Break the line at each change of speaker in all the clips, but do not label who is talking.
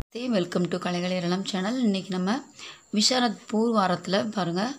they welcome to கலைகள் ஏரளம் channel இன்றைக்கி நம்ம விஷாரத் பூர் வாரத்தில் பாருங்கள்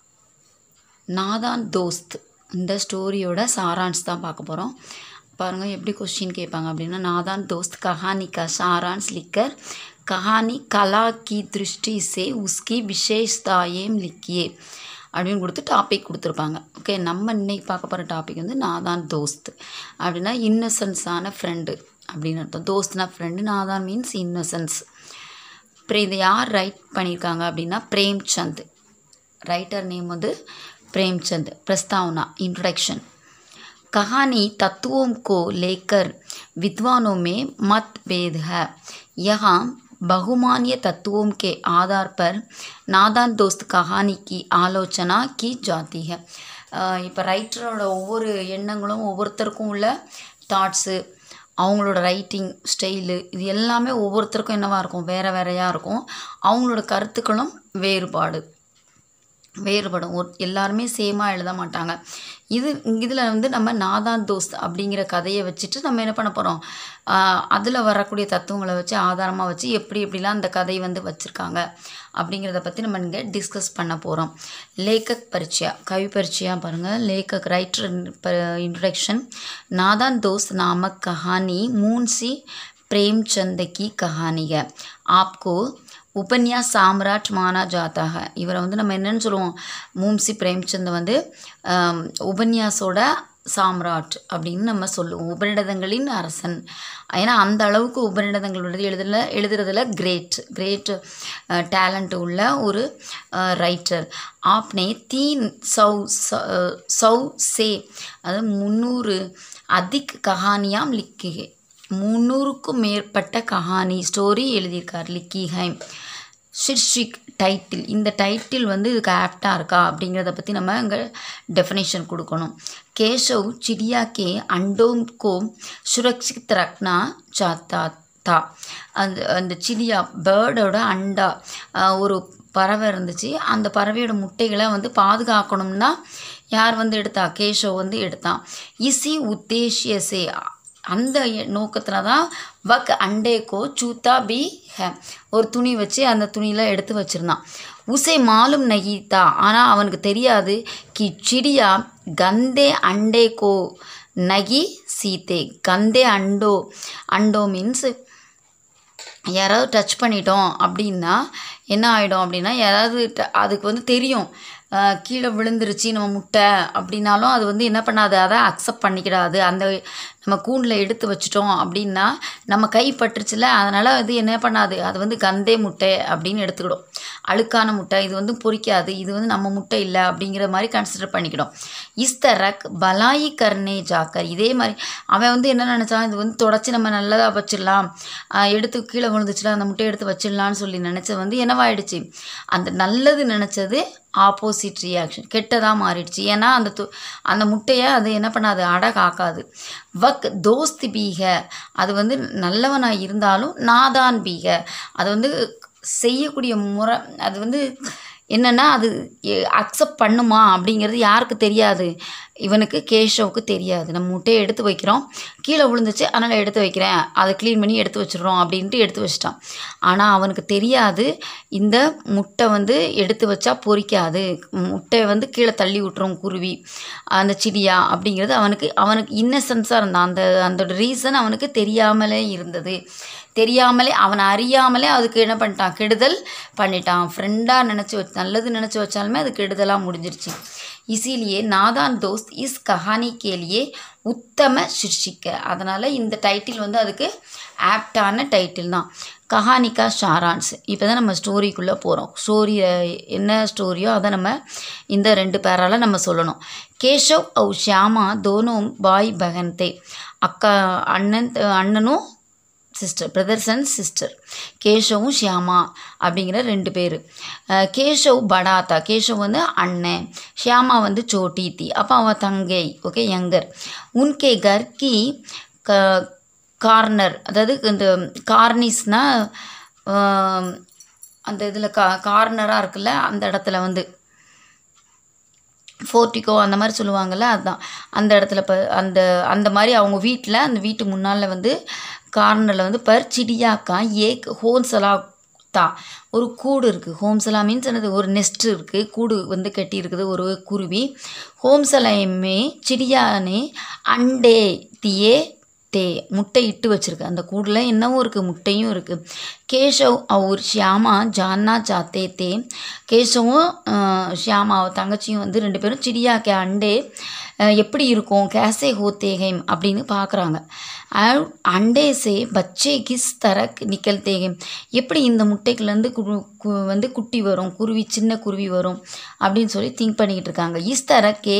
நாதான் தோஸ்த் இந்த ஸ்டோரியோட சாரான்ஸ் தான் பார்க்க போகிறோம் பாருங்கள் எப்படி கொஸ்டின் கேட்பாங்க அப்படின்னா நாதான் தோஸ்த் கஹானி का सारांश लिखकर कहानी कला की दृष्टि से उसकी विशेषताएं लिखिए அப்படின்னு கொடுத்து டாபிக் கொடுத்துருப்பாங்க ஓகே நம்ம இன்னைக்கு பார்க்க போகிற டாபிக் வந்து நாதான் தோஸ்த் அப்படின்னா இன்னசென்ஸான ஃப்ரெண்டு அப்படின்னு அர்த்தம் தோஸ்த்னா ஃப்ரெண்டு நாதான் மீன்ஸ் இன்னசென்ஸ் அப்புறம் இதை யார் ரைட் பண்ணியிருக்காங்க அப்படின்னா பிரேம்சந்த் ரைட்டர் நேம் வந்து प्रेमचंद प्रस्तावना इंट्रोडक्शन कहानी तत्वों को लेकर विद्वानों में मतभेद है यहाँ बहुमान्य तत्वों के आधार पर नादान दोस्त कहानी की आलोचना की जाती है இப்போ ரைட்டரோட ஒவ்வொரு எண்ணங்களும் ஒவ்வொருத்தருக்கும் உள்ள தாட்ஸு அவங்களோட ரைட்டிங் ஸ்டைலு இது எல்லாமே ஒவ்வொருத்தருக்கும் என்னவாக இருக்கும் வேறு வேறையாக இருக்கும் அவங்களோட கருத்துக்களும் வேறுபாடு வேறுபடும் ஒரு எல்லாருமே சேமாக எழுத மாட்டாங்க இது இதில் வந்து நம்ம நாதான் தோஸ்த் அப்படிங்கிற கதையை வச்சுட்டு நம்ம என்ன பண்ண போகிறோம் அதில் வரக்கூடிய தத்துவங்களை வச்சு ஆதாரமாக வச்சு எப்படி எப்படிலாம் அந்த கதை வந்து வச்சுருக்காங்க அப்படிங்கிறத பற்றி நம்ம இங்கே டிஸ்கஸ் பண்ண போகிறோம் லேக்கக் பரிச்சயா கவி பரிச்சயா பாருங்கள் லேக்கக் ரைட்டர் इंट्रोडक्शन नादान दोस्त नामक कहानी मुंशी प्रेमचंद की कहानी है आपको உபன்யாஸ் சாம்ராட் மானா ஜாத்தாக இவரை வந்து நம்ம என்னென்னு சொல்லுவோம் மூம்சி பிரேம்சந்த் வந்து உபன்யாசோட சாம்ராட் அப்படின்னு நம்ம சொல்லுவோம் உபநிடதங்களின் அரசன் ஏன்னா அந்த அளவுக்கு உபநிடதங்களோட எழுதுல எழுதுறதுல கிரேட் கிரேட் டேலண்ட் உள்ள ஒரு ரைட்டர் ஆப்னே தீன் சௌ சௌ சே அதாவது முந்நூறு அதிக் கஹானியாம் லிக்கிகே முந்நூறுக்கும் மேற்பட்ட கஹானி ஸ்டோரி எழுதியிருக்கார் லிக்கிஹைம் ஷிர்ஷிக் டைட்டில் இந்த டைட்டில் வந்து இதுக்கு ஆப்டாக இருக்கா அப்படிங்கிறத பற்றி நம்ம இங்கே டெஃபினேஷன் கொடுக்கணும் கேஷவ் சிடியா கே அண்டோம் கோ சுரக்ஷித் ரக்னா சாத்தா தா அந்த அந்த சிடியா பேர்டோட அண்டா ஒரு பறவை இருந்துச்சு அந்த பறவையோட முட்டைகளை வந்து பாதுகாக்கணும்னா யார் வந்து எடுத்தா கேஷவ் வந்து எடுத்தான் இசி உத்தேஷியசே அந்த நோக்கத்தில் தான் வக் அண்டேக்கோ சூத்தா பி ஹே ஒரு துணி வச்சு அந்த துணியில் எடுத்து வச்சுருந்தான் உசை மாலும் நகித்தா ஆனால் அவனுக்கு தெரியாது கி சிடியா கந்தே அண்டேக்கோ நகி சீத்தே கந்தே அண்டோ அண்டோ மீன்ஸ் யாராவது டச் பண்ணிட்டோம் அப்படின்னா என்ன ஆகிடும் அப்படின்னா யாராவது அதுக்கு வந்து தெரியும் கீழே விழுந்துருச்சு நம்ம முட்டை அப்படின்னாலும் அது வந்து என்ன பண்ணாது அதை அக்செப்ட் பண்ணிக்கிடாது அந்த நம்ம கூண்டில் எடுத்து வச்சிட்டோம் அப்படின்னா நம்ம கை பட்டுருச்சுல அதனால் அது என்ன பண்ணாது அது வந்து கந்தே முட்டை அப்படின்னு எடுத்துக்கிடும் அழுக்கான முட்டை இது வந்து பொறிக்காது இது வந்து நம்ம முட்டை இல்லை அப்படிங்கிற மாதிரி கன்சிடர் பண்ணிக்கிடும் இஸ்தரக் பலாயி கர்ணே ஜாக்கர் இதே மாதிரி அவன் வந்து என்ன நினச்சான் இது வந்து தொடச்சி நம்ம நல்லதாக வச்சிடலாம் எடுத்து கீழே விழுந்துச்சுல அந்த முட்டையை எடுத்து வச்சிடலான்னு சொல்லி நினச்சது வந்து என்னவாயிடுச்சு அந்த நல்லது நினச்சது ஆப்போசிட் ரியாக்ஷன் கெட்டதாக மாறிடுச்சு ஏன்னா அந்த து அந்த முட்டையை அது என்ன பண்ணாது அடை காக்காது வக் தோஸ்தி பீக அது வந்து நல்லவனாக இருந்தாலும் நாதான் பீக அது வந்து செய்யக்கூடிய முறை அது வந்து என்னென்னா அது அக்செப்ட் பண்ணுமா அப்படிங்கிறது யாருக்கு தெரியாது இவனுக்கு கேஷவுக்கு தெரியாது நம்ம முட்டையை எடுத்து வைக்கிறோம் கீழே விழுந்துச்சு அதனால் எடுத்து வைக்கிறேன் அதை க்ளீன் பண்ணி எடுத்து வச்சிடுறோம் அப்படின்ட்டு எடுத்து வச்சிட்டான் ஆனால் அவனுக்கு தெரியாது இந்த முட்டை வந்து எடுத்து வச்சா பொறிக்காது முட்டையை வந்து கீழே தள்ளி விட்டுரும் குருவி அந்த சிடியா அப்படிங்கிறது அவனுக்கு அவனுக்கு இன்னசென்ஸாக இருந்தான் அந்த அந்த ரீசன் அவனுக்கு தெரியாமலே இருந்தது தெரியாமலே அவனை அறியாமலே அதுக்கு என்ன பண்ணிட்டான் கெடுதல் பண்ணிட்டான் ஃப்ரெண்டாக நினச்சி வச்சு நல்லது நினச்சி வச்சாலுமே அது கெடுதலாக முடிஞ்சிருச்சு இசிலியே நாதான் தோஸ்த் இஸ் கஹானி கேலியே உத்தம சிர்ஷிக்க அதனால் இந்த டைட்டில் வந்து அதுக்கு ஆப்டான டைட்டில் தான் கஹானிக்கா ஷாரான்ஸ் இப்போ தான் நம்ம ஸ்டோரிக்குள்ளே போகிறோம் ஸ்டோரி என்ன ஸ்டோரியோ அதை நம்ம இந்த ரெண்டு பேரால் நம்ம சொல்லணும் கேஷவ் அவு ஷியாமா தோனும் பாய் பகன்தே அக்கா அண்ணன் அண்ணனும் சிஸ்டர் பிரதர்ஸ் அண்ட் சிஸ்டர் கேஷவும் ஷியாமா அப்படிங்கிற ரெண்டு பேர் கேஷவ் படாத்தா கேஷவ் வந்து அண்ணன் ஷியாமா வந்து சோட்டித்தி அப்போ அவன் தங்கை ஓகே யங்கர் உன்கே கர்கி க கார்னர் அதாவது இந்த கார்னிஸ்னால் அந்த இதில் கா கார்னராக இருக்குல்ல அந்த இடத்துல வந்து ஃபோர்ட்டிக்கோ அந்த மாதிரி சொல்லுவாங்கள்ல அதுதான் அந்த இடத்துல இப்போ அந்த அந்த மாதிரி அவங்க வீட்டில் அந்த வீட்டு முன்னால் வந்து கார்னரில் வந்து பர் சிடியாக்கா ஏக் ஹோன்சலா தா ஒரு கூடு இருக்குது ஹோம்சலா மீன்ஸ் என்னது ஒரு நெஸ்ட் இருக்குது கூடு வந்து கட்டி இருக்குது ஒரு குருவி ஹோம்சலைமே சிடியானே அண்டே தியே தே முட்டை இட்டு வச்சிருக்கு அந்த கூடில் என்னவும் இருக்குது முட்டையும் இருக்குது கேஷவ் அவர் ஷியாமா ஜான்னா சாத்தே தே கேஷவும் அஹ், ஷியாமா அவ தங்கச்சியும் வந்து ரெண்டு பேரும் சிடியா கே அண்டே அஹ், எப்படி இருக்கும் கேசே ஹோத்தேகைம் அப்படின்னு பார்க்குறாங்க அண்டே சே பச்சே கிஸ் தரக் நிக்கல் தேகம் எப்படி இந்த முட்டைக்குலேருந்து கு கு- வந்து குட்டி வரும் குருவி சின்ன குருவி வரும் அப்படின்னு சொல்லி திங்க் பண்ணிக்கிட்டு இருக்காங்க இஸ் தரக்கே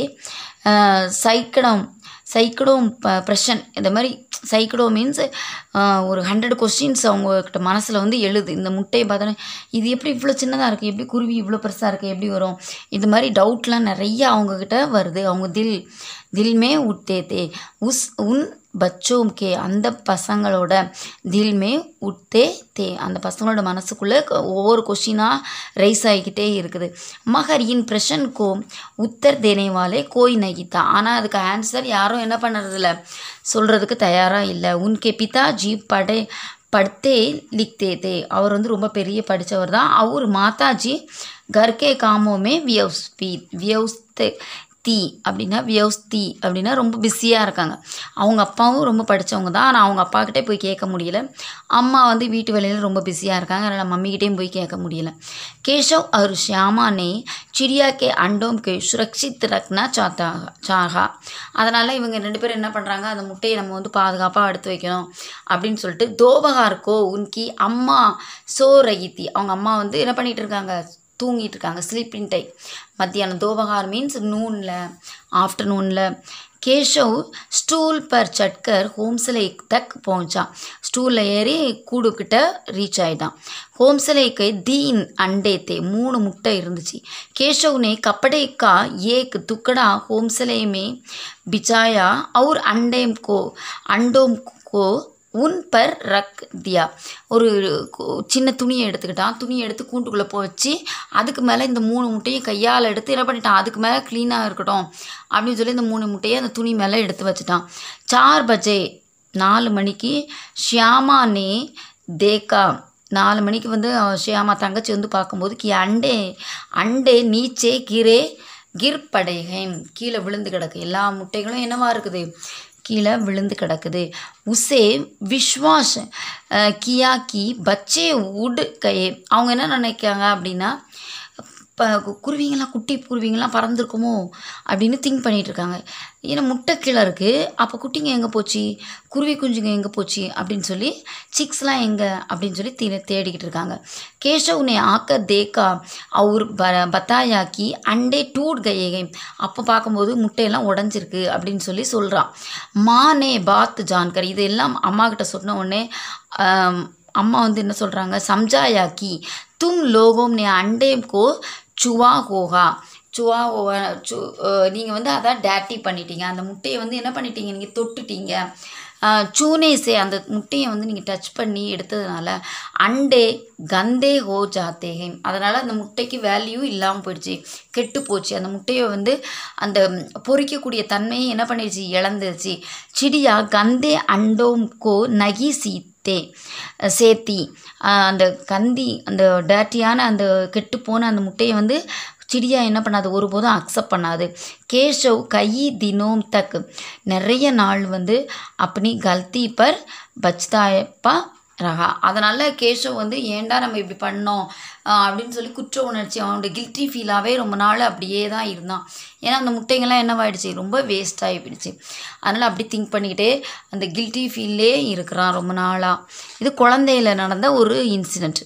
சைக்கடம் சைக்கடோ ப்ரெஷன் இந்த மாதிரி சைக்கடோ மீன்ஸ் ஒரு ஹண்ட்ரட் கொஸ்டின்ஸ் அவங்கக்கிட்ட மனசில் வந்து எழுது இந்த முட்டையை பார்த்தோன்னே இது எப்படி இவ்வளோ சின்னதாக இருக்குது எப்படி குருவி இவ்வளோ பெருசாக இருக்குது எப்படி வரும் இந்த மாதிரி டவுட்லாம் நிறைய அவங்கக்கிட்ட வருது அவங்க தில் தில்மே உட்டே தே உஸ் உன் பச்சோம் கே அந்த பசங்களோட தில்மே உட்டே தே அந்த பசங்களோட மனசுக்குள்ளே ஒவ்வொரு கொஷினாக ரைஸ் ஆகிக்கிட்டே இருக்குது மகர் இன் பிரஷன் கோ உத்தர் தேனேவாலே கோய் நகித்தா ஆனால் அதுக்கு ஆன்சர் யாரும் என்ன பண்ணுறதில்ல சொல்கிறதுக்கு தயாராக இல்லை உன்கே பிதாஜி படை படுத்தே லிக்தே தே அவர் வந்து ரொம்ப பெரிய படித்தவர் தான் அவர் மாதாஜி கர்கே காமோமே வியவ்ஸ்பி வியவ்ஸ்தே தீ அப்படின்னா வியவ்ஸ்தி அப்படின்னா ரொம்ப பிஸியாக இருக்காங்க அவங்க அப்பாவும் ரொம்ப படித்தவங்க தான் ஆனால் அவங்க அப்பாக்கிட்டே போய் கேட்க முடியல அம்மா வந்து வீட்டு வேலையில் ரொம்ப பிஸியாக இருக்காங்க அதனால் மம்மிக்கிட்டேயும் போய் கேட்க முடியல கேशव और श्यामा ने चिड़िया के अंडों के सुरक्षित रखना चाहता चाहा அதனால் இவங்க ரெண்டு பேரும் என்ன பண்ணுறாங்க அந்த முட்டையை நம்ம வந்து பாதுகாப்பாக எடுத்து வைக்கணும் அப்படின்னு சொல்லிட்டு தோபகார்க்கோ உன்கி அம்மா சோ ரகித்தி அவங்க அம்மா வந்து என்ன பண்ணிகிட்டு இருக்காங்க தூங்கிட்டு இருக்காங்க ஸ்லீப்பிங் டைம் மத்தியானம் தோபகார் மீன்ஸ் நூனில் ஆஃப்டர்நூனில் கேஷவ் ஸ்டூல் பர் சட்கர் ஹோம்சலை தக் பहुंचा ஸ்டூலில் ஏறி கூடுக்கிட்ட ரீச் ஆயிட்டான் ஹோம்சலைக்கு தீன் அண்டே தே மூணு முட்டை இருந்துச்சு केशव ने कपड़े का एक टुकड़ा होमसले में बिछाया और अंडे को अंडों को உன் பர் ரக் தியா ஒரு கு- சின்ன துணியை எடுத்துக்கிட்டான் துணியை எடுத்து கூண்டுக்குள்ளே போ வச்சு அதுக்கு மேலே இந்த மூணு முட்டையும் கையால் எடுத்து என்ன பண்ணிட்டான் அதுக்கு மேலே க்ளீனாக இருக்கட்டும் அப்படின்னு சொல்லி இந்த மூணு முட்டையை அந்த துணி மேலே எடுத்து வச்சுட்டான் சார் பஜே நாலு மணிக்கு ஷியாமானே தேக்கா நாலு மணிக்கு வந்து அவ ஷியாமா தங்கச்சி வந்து பார்க்கும்போது கி அண்டே அண்டே நீச்சே கிரே கிர்படைகேம் கீழே விழுந்து கிடக்கு எல்லா முட்டைகளும் என்னவா இருக்குது கீழே விழுந்து கிடக்குது உசே விஸ்வாஸ் அஹ், கியா கி பச்சே உட் கயே அவங்க என்ன நினைக்காங்க அப்படின்னா இப்போ குருவிங்கெல்லாம் குட்டி குருவிங்கெல்லாம் பறந்துருக்குமோ அப்படின்னு திங்க் பண்ணிட்டு இருக்காங்க ஏன்னா முட்டை கீழே இருக்குது அப்போ குட்டிங்க எங்கே போச்சு குருவி குஞ்சுங்க எங்கே போச்சு அப்படின்னு சொல்லி சிக்ஸ்லாம் எங்கே அப்படின்னு சொல்லி தே தேடிக்கிட்டு இருக்காங்க கேஷவ் நே ஆக்க தேக்கா அவர் ப பத்தாயாக்கி அண்டே டூட் கயேகை அப்போ பார்க்கும்போது முட்டையெல்லாம் உடஞ்சிருக்கு அப்படின்னு சொல்லி சொல்கிறான் மானே பாத் ஜான்கர் இதெல்லாம் அம்மா கிட்ட சொன்ன உடனே ஆம், அம்மா வந்து என்ன சொல்கிறாங்க சம்ஜாயா கி தும் லோகோம் நே அண்டே கோ சுவா ஹோகா சுவா ஹோகா சு நீங்கள் வந்து அதான் டேட்டி பண்ணிட்டீங்க அந்த முட்டையை வந்து என்ன பண்ணிட்டீங்க நீங்கள் தொட்டுட்டீங்க அஹ், சூனேசே அந்த முட்டையை வந்து நீங்கள் டச் பண்ணி எடுத்ததுனால அண்டே கந்தே ஹோ ஜாத்தேகை அதனால் அந்த முட்டைக்கு வேல்யூ இல்லாமல் போயிடுச்சு கெட்டு போச்சு அந்த முட்டையை வந்து அந்த பொரிக்கக்கூடிய தன்மையை என்ன பண்ணிடுச்சு இழந்துருச்சு சிடியா கந்தே அண்டோம் கோ நகி சீத்தே சேத்தி அஹ் அந்த கந்தி அந்த டேட்டியான அந்த கெட்டுப்போன அந்த முட்டையை வந்து சிடியா என்ன பண்ணாது ஒருபோதும் அக்செப்ட் பண்ணாது கேஷவ் கை தினோம் தக் நிறைய நாள் வந்து அப்படி கல்தி பர் பச்தாயப்பா ரகா அதனால் கேஷவ் வந்து ஏன்டா நம்ம இப்படி பண்ணோம் ஆஹ் அப்படின்னு சொல்லி குற்ற உணர்ச்சி அவனோட கில்ட்டி ஃபீலாகவே ரொம்ப நாள் அப்படியே தான் இருந்தான் ஏன்னா அந்த முட்டைங்கள்லாம் என்னவாயிடுச்சு ரொம்ப வேஸ்ட் ஆகிடுச்சு அதனால் அப்படி திங்க் பண்ணிக்கிட்டே அந்த கில்ட்டி ஃபீல்லே இருக்கிறான் ரொம்ப நாளாக இது குழந்தையில நடந்த ஒரு இன்சிடெண்ட்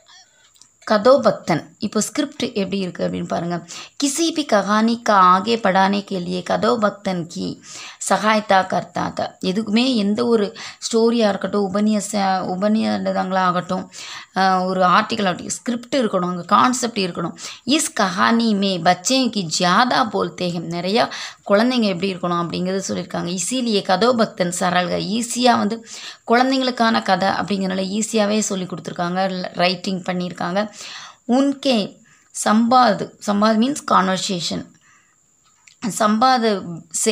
कदोबक्तन இப்போ ஸ்கிரிப்ட் எப்படி இருக்குது அப்படின்னு பாருங்கள் किसी भी कहानी का आगे बढ़ाने के लिए कदोबक्तन की சகாயத்தா கர்த்தா था எதுக்குமே எந்த ஒரு ஸ்டோரியாக இருக்கட்டும் உபநியச உபநிடதங்களாகட்டும் ஆஹ் ஒரு ஆர்டிக்கல் ஆகட்டும் ஸ்கிரிப்ட் இருக்கணும் அங்கே கான்செப்ட் இருக்கணும் இஸ் கஹானி மே பச்சே கி ஜியாதா போல்தே ஹம் நிறையா குழந்தைங்க எப்படி இருக்கணும் அப்படிங்கிறது சொல்லியிருக்காங்க இசிலியே கதோபக்தன் சரல்க ஈஸியாக வந்து குழந்தைங்களுக்கான கதை அப்படிங்கிறனால ஈஸியாகவே சொல்லி கொடுத்துருக்காங்க ரைட்டிங் பண்ணியிருக்காங்க உன்கே சம்பாது சம்பாத் மீன்ஸ் கான்வர்சேஷன் संवाद से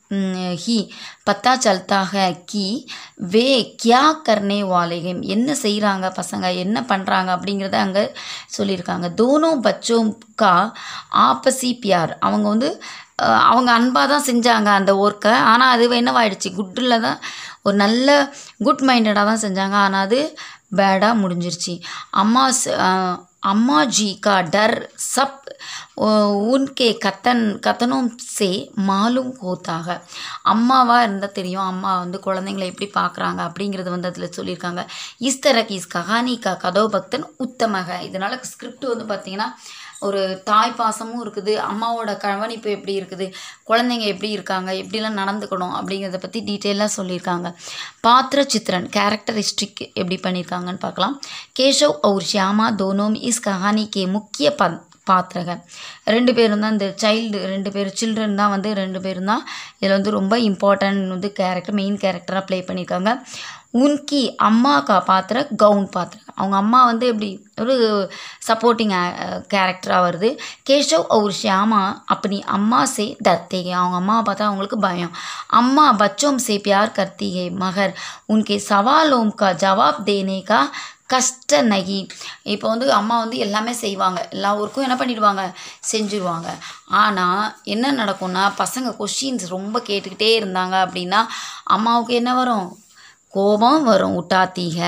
ही पता चलता है कि वे क्या करने वाले हैं என்ன செய்கிறாங்க பசங்க என்ன பண்ணுறாங்க அப்படிங்கிறத அங்கே சொல்லியிருக்காங்க தோனோ பச்சோம் கா ஆப்பசி பியார் அவங்க வந்து அஹ், அவங்க அன்பாக தான் செஞ்சாங்க அந்த ஒர்க்கை ஆனால் அது என்னவாயிடுச்சு குட்டில் தான் ஒரு நல்ல குட் மைண்டடாக தான் செஞ்சாங்க ஆனால் அது பேடாக முடிஞ்சிருச்சு அம்மா ஸ்- அஹ், अम्मा जी का डर सब अ, उनके कथन कथनों से मालूम होता है அம்மாவாக இருந்தால் தெரியும் அம்மா வந்து குழந்தைங்களை எப்படி பார்க்குறாங்க அப்படிங்கிறது வந்து அதில் சொல்லியிருக்காங்க இஸ் தரக் இஸ் கஹானி கா கதோபக்தன் உத்தமக இதனால் ஸ்கிரிப்ட் வந்து பார்த்திங்கன்னா ஒரு தாய் பாசமும் இருக்குது அம்மாவோட கவனிப்பு எப்படி இருக்குது குழந்தைங்க எப்படி இருக்காங்க எப்படிலாம் நடந்துக்கணும் அப்படிங்கிறத பற்றி டீட்டெயிலாக சொல்லியிருக்காங்க பாத்திர சித்திரன் கேரக்டரிஸ்டிக் எப்படி பண்ணியிருக்காங்கன்னு பார்க்கலாம் கேஷவ் और श्यामा दोनों इस कहानी के मुख्य पद பாத்திரக ரெண்டு பேரும் தான் இந்த சைல்டு ரெண்டு பேர் சில்ட்ரன் தான் வந்து ரெண்டு பேரும் தான் இதில் வந்து ரொம்ப இம்பார்ட்டன்ட் வந்து கேரக்டர் மெயின் கேரக்டராக ப்ளே பண்ணியிருக்காங்க உன்கி அம்மா கா பாத்திர கவுன் பாத்திர அவங்க அம்மா வந்து எப்படி ஒரு சப்போர்ட்டிங் கேரக்டராக வருது கேஷவ் और श्यामा अपनी अम्मा से डरते हैं அவங்க அம்மாவை பார்த்தா அவங்களுக்கு பயம் अम्मा बच्चों से प्यार करती है मगर उनके सवालों का जवाब देने का கஷ்ட நகி இப்போ வந்து அம்மா வந்து எல்லாமே செய்வாங்க எல்லா ஒர்க்கும் என்ன பண்ணிடுவாங்க செஞ்சுருவாங்க ஆனால் என்ன நடக்கும்னா பசங்க கொஷின்ஸ் ரொம்ப கேட்டுக்கிட்டே இருந்தாங்க அப்படின்னா அம்மாவுக்கு என்ன வரும் கோபம் வரும் உட்டாத்தீக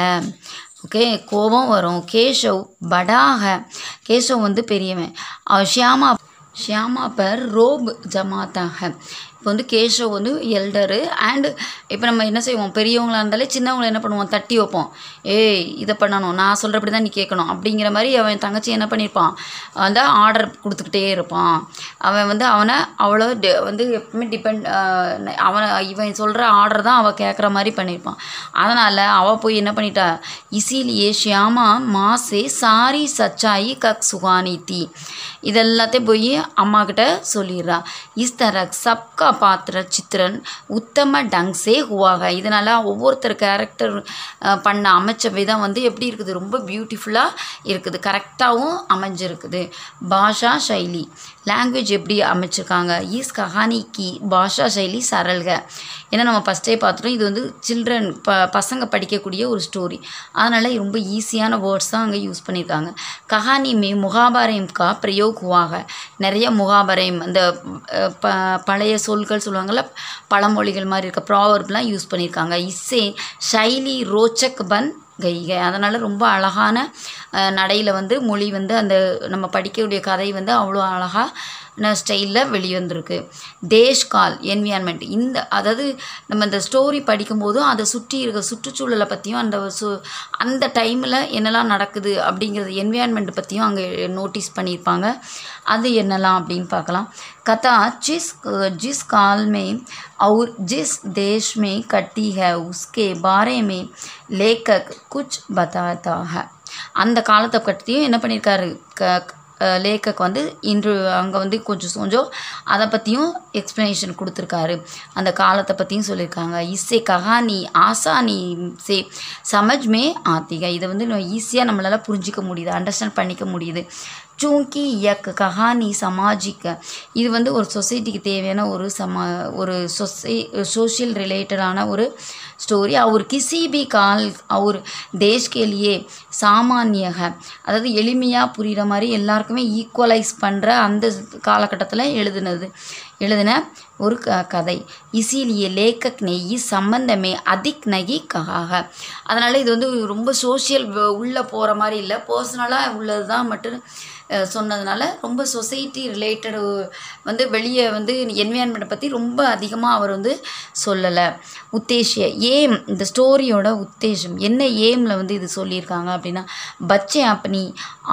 ஓகே கோபம் வரும் கேஷவ் படாக கேஷவ் வந்து பெரியவன் அவ ஷியாமா ஷியாமா பர் ரோப் ஜமாத்தாக இப்போ வந்து கேஷவ் வந்து எல்டரு அண்டு இப்போ நம்ம என்ன செய்வோம் பெரியவங்களா இருந்தாலே சின்னவங்களை என்ன பண்ணுவோம் தட்டி வைப்போம் ஏய் இதை பண்ணணும் நான் சொல்கிறபடி தான் நீ கேட்கணும் அப்படிங்கிற மாதிரி அவன் தங்கச்சி என்ன பண்ணியிருப்பான் வந்து ஆர்டர் கொடுத்துக்கிட்டே இருப்பான் அவன் வந்து அவனை அவ்வளோ டி- வந்து எப்பவுமே டிபெண்ட் அவனை இவன் சொல்கிற ஆர்டர் தான் அவள் கேட்குற மாதிரி பண்ணியிருப்பான் அதனால் அவள் போய் என்ன பண்ணிட்டா இசிலியே ஷியாமா மாசே சாரி சச்சாயி கக் சுகானி தீ இதெல்லாத்தையும் போய் அம்மா கிட்ட சொல்லிடுறா இஸ் தரக் சப்கா பாத்திர சித்திரன் உத்தம டங் சே ஹுவாக இதனால் ஒவ்வொருத்தர் கேரக்டர் பண்ண அமைச்ச விதம் வந்து எப்படி இருக்குது ரொம்ப பியூட்டிஃபுல்லாக இருக்குது கரெக்டாகவும் அமைஞ்சிருக்குது பாஷா சைலி லாங்குவேஜ் எப்படி அமைச்சிருக்காங்க ஈஸ் கஹானிக்கு பாஷா சைலி சரல்க ஏன்னா நம்ம ஃபஸ்ட்டே பார்த்துட்டோம் இது வந்து சில்ட்ரன் ப பசங்க படிக்கக்கூடிய ஒரு ஸ்டோரி அதனால் ரொம்ப ஈஸியான வேர்ட்ஸ் தான் அங்கே யூஸ் பண்ணியிருக்காங்க கஹானி மே முகாபரயம் கா பிரயோக் ஹுவாக நிறைய முகாபரயம் அந்த அஹ், ப பழைய சொற்கள் சொல்லுவாங்கள்ல பழமொழிகள் மாதிரி இருக்க ப்ராவர்ப்லாம் யூஸ் பண்ணியிருக்காங்க இஸ்ஸே ஷைலி ரோச்சக் பன் கைகை அதனால் ரொம்ப அழகான நடையில் வந்து மொழி வந்து அந்த நம்ம படிக்கக்கூடிய கதை வந்து அவ்வளோ அழகான ஸ்டைலில் வெளிவந்திருக்கு தேஷ்கால் என்வியான்மெண்ட் இந்த அதாவது நம்ம இந்த ஸ்டோரி படிக்கும்போதும் அதை சுற்றி இருக்க சுற்றுச்சூழலை பற்றியும் அந்த சு அந்த டைமில் என்னெல்லாம் நடக்குது அப்படிங்கிறது என்வியான்மெண்ட் பற்றியும் அங்கே நோட்டீஸ் பண்ணியிருப்பாங்க அது என்னெல்லாம் அப்படின்னு பார்க்கலாம் कथा जिस जिस काल में और जिस देश में कटी है उसके बारे में लेखक कुछ बताता है அந்த காலத்தை பற்றியும் என்ன பண்ணியிருக்காரு க அஹ் லேக்கக் வந்து இன்று அங்கே வந்து கொஞ்சம் கொஞ்சம் அதை பற்றியும் எக்ஸ்ப்ளனேஷன் கொடுத்துருக்காரு அந்த காலத்தை பற்றியும் சொல்லியிருக்காங்க இசை கஹானி ஆசானி சே சமஜ்மே ஆத்திகா இதை வந்து ஈஸியாக நம்மளால் புரிஞ்சிக்க முடியுது அண்டர்ஸ்டாண்ட் பண்ணிக்க முடியுது चूँकि यक कहानी सामाजिक இது வந்து ஒரு சொசைட்டிக்கு தேவையான ஒரு சமா ஒரு சொசை சோஷியல் ரிலேட்டடான ஒரு ஸ்டோரி அவர் கிசி பி கால் அவர் தேஷ் के लिए சாமானிய அதாவது எளிமையாக புரிகிற மாதிரி எல்லாருக்குமே ஈக்குவலைஸ் பண்ணுற அந்த காலகட்டத்தில் எழுதுனது எழுதின ஒரு க கதை இசிலியே லேக்கக் நெய் சம்பந்தமே அதிக் நகி ககாக அதனால் இது வந்து ரொம்ப சோஷியல் உள்ளே போகிற மாதிரி இல்லை பர்சனலாக உள்ளது தான் மட்டும் அஹ், சொன்னதுனால ரொம்ப சொசைட்டி ரிலேட்டடு வந்து வெளியே வந்து என்வியான்மெண்ட்டை பற்றி ரொம்ப அதிகமாக அவர் வந்து சொல்லலை உத்தேசிய ஏம் இந்த ஸ்டோரியோட உத்தேசம் என்ன ஏமில் வந்து இது சொல்லியிருக்காங்க அப்படின்னா பச்சை அப்பனி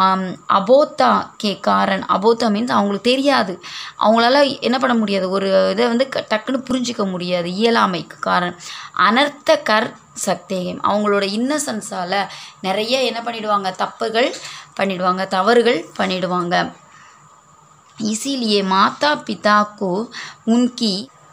அபோத்தா கே காரன் அபோத்தா மீன்ஸ் அவங்களுக்கு தெரியாது அவங்களால என்ன பண்ண முடியாது ஒரு இதை வந்து க- டக்குன்னு புரிஞ்சிக்க முடியாது இயலாமைக்கு காரணம் அனர்த்த கர் சக்தேகம் அவங்களோட இன்னசென்ஸால் நிறைய என்ன பண்ணிடுவாங்க தப்புகள் பண்ணிடுவாங்க தவறுகள் பண்ணிடுவாங்க इसीलिए माता पिता को उनकी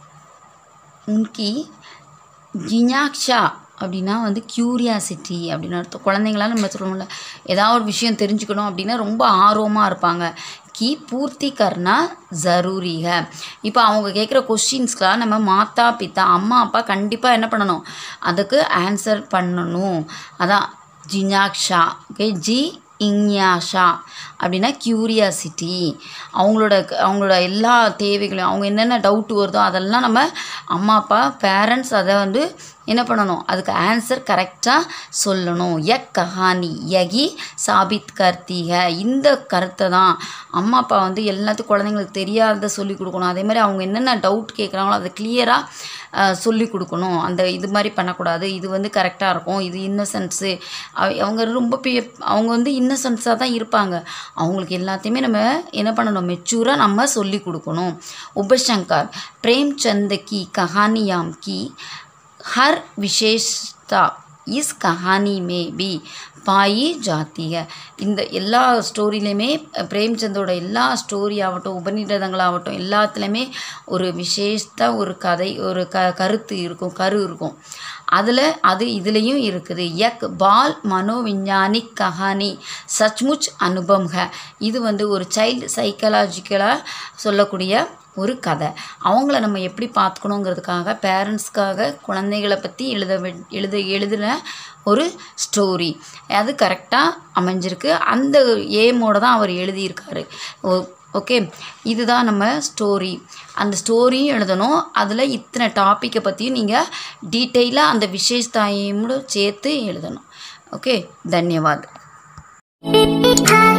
உன்கி ஜிஞாக்ஷா அப்படின்னா வந்து க்யூரியாசிட்டி அப்படின்னு அர்த்தம் குழந்தைங்களாம் நம்ம சொல்லுவோம்ல ஏதாவது ஒரு விஷயம் தெரிஞ்சுக்கணும் அப்படின்னா ரொம்ப ஆர்வமாக இருப்பாங்க की पूर्ति करना ज़रूरी है இப்போ அவங்க கேட்குற கொஷின்ஸ்க்கெலாம் நம்ம மாதா பிதா அம்மா அப்பா கண்டிப்பாக என்ன பண்ணணும் அதுக்கு ஆன்சர் பண்ணணும் அதான் ஜிஞாக்ஷா ஓகே ஜி இங்யாஷா அப்படின்னா க்யூரியாசிட்டி அவங்களோட அவங்களோட எல்லா தேவைகளையும் அவங்க என்னென்ன டவுட் வருதோ அதெல்லாம் நம்ம அம்மா அப்பா பேரண்ட்ஸ் அதை வந்து என்ன பண்ணணும் அதுக்கு ஆன்சர் கரெக்டாக சொல்லணும் யக் கஹானி யகி சாபித் கர்த்திக இந்த கருத்தை தான் அம்மா அப்பா வந்து எல்லாத்துக்கும் குழந்தைங்களுக்கு தெரியாததை சொல்லி கொடுக்கணும் அதே மாதிரி அவங்க என்னென்ன டவுட் கேட்குறாங்களோ அதை கிளியராக சொல்லி கொடுக்கணும் அந்த இது மாதிரி பண்ணக்கூடாது இது வந்து கரெக்டாக இருக்கும் இது இன்னசென்ஸு அவங்க ரொம்ப பெரிய அவங்க வந்து இன்னசென்ஸாக தான் இருப்பாங்க அவங்களுக்கு எல்லாத்தையுமே நம்ம என்ன பண்ணணும் மெச்சூராக நம்ம சொல்லி கொடுக்கணும் உபசங்கர் பிரேம்சந்த் கி கஹானியாம் கி हर विशेषता इस कहानी में भी பாயி ஜாத்திக இந்த எல்லா ஸ்டோரியிலையுமே பிரேம்சந்தோட எல்லா ஸ்டோரி ஆகட்டும் உபநிடதங்களாகட்டும் எல்லாத்துலேயுமே ஒரு விசேஷத்த ஒரு கதை ஒரு க கருத்து இருக்கும் கரு இருக்கும் அதில் அது இதுலேயும் இருக்குது யக் பால் மனோவிஞ்ஞானிக் கஹானி சச்முச் அனுபவம் ஹ இது வந்து ஒரு சைல்டு சைக்கலாஜிக்கலாக சொல்லக்கூடிய ஒரு கதை அவங்கள நம்ம எப்படி பார்த்துக்கணுங்கிறதுக்காக பேரண்ட்ஸ்க்காக குழந்தைகளை பற்றி எழுத வே- எழுத எழுதின ஒரு ஸ்டோரி அது கரெக்டாக அமைஞ்சிருக்கு அந்த ஏமோட தான் அவர் எழுதியிருக்காரு ஓ- ஓகே இதுதான் நம்ம ஸ்டோரி அந்த ஸ்டோரியும் எழுதணும் அதில் இத்தனை டாப்பிக்கை பற்றியும் நீங்கள் டீட்டெயிலாக அந்த விசேஷத்தாயோடு சேர்த்து எழுதணும் ஓகே தன்யவாத்
I